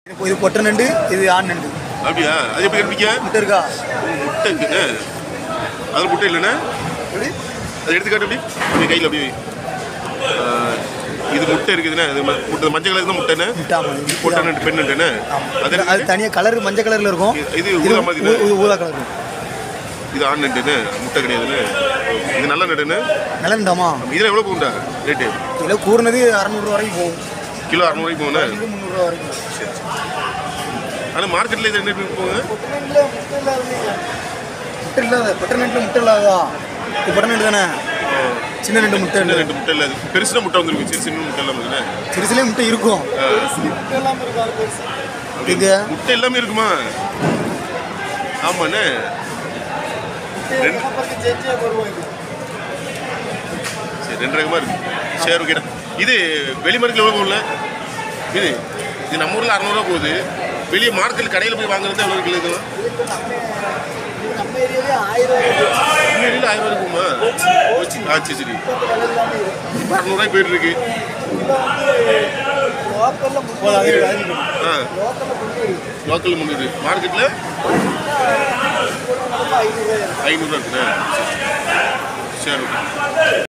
இப்போ இது பொட்டை நண்டு இது ஆண் நண்டு அப்படியா அது எப்படி கண்டுபிடிக்க முட்டை இருக்கா முட்டை இருக்குங்க அதில் முட்டை இல்லைண்ணே எப்படி அதை எடுத்துக்காட்டு அப்படி அப்படி கையில் அப்படி வை. ஆ, இது முட்டை இருக்குதுண்ணே இது ம- முட்டை மஞ்சள் கலர் தான் முட்டைண்ணே முட்டை ஆமாம் இது பொட்டை நண்டு பெண் நண்டுண்ணே அது அது அது தனியாக கலர் மஞ்சள் கலரில் இருக்கும் இது ஊதா மாதிரி ஊ- ஊ- ஊதா கலர் இது ஆண் நண்டுண்ணே முட்டை கிடையாதுண்ணே இது நல்ல நண்டுண்ணே நல்ல நண்டாமா இதில் எவ்வளோ போகுண்டா ரேட்டு கிலோ கூறுனது அறநூறுவா வரைக்கும் போகும் கிலோ அறநூறுவாய்க்கு போகுண்ணே இது முந்நூறுரூவா வரைக்கும் ஆனால் மார்க்கெட்டில் இது என்ன ரேட்டுக்கு போகுங்க முட்டை இல்லாத பொட்டை நண்டில் முட்டை இல்லாததா இது பொட்டை நண்டு தானே சின்ன நண்டு முட்டை சின்ன இல்லை ரெண்டு முட்டை இல்லை அது பெருசுனா முட்டை வந்துருக்கு சிறு சின்ன முட்டை இல்லாமல் இருக்குண்ணே சிறுசுலேயே முட்டை இருக்கும் இங்க முட்டை எல்லாமே இருக்குமா ஆமாண்ணே ரெண்டு சரி ரெண்டு ரகமாக இருக்கு சரி ஓகேடா இது வெளி மார்க்கெட்டில் எவ்வளோ போகல இது இது நம்ம ஊரில் அறநூறுவா போகுது வெளியே மார்க்கெட் கடையில் போய் வாங்குறது எவ்வளோ கிலோ இது வெளியில் ஆயிரம் ரூபாய் இருக்குமா ஆ சரி சரி இப்போ அறநூறுவாய்க்கு போயிட்டு இருக்கு ஆ லோக்கல் முந்நூறு மார்க்கெட்டில் ஐநூறுரூவா இருக்குண்ணே சரி ஓகே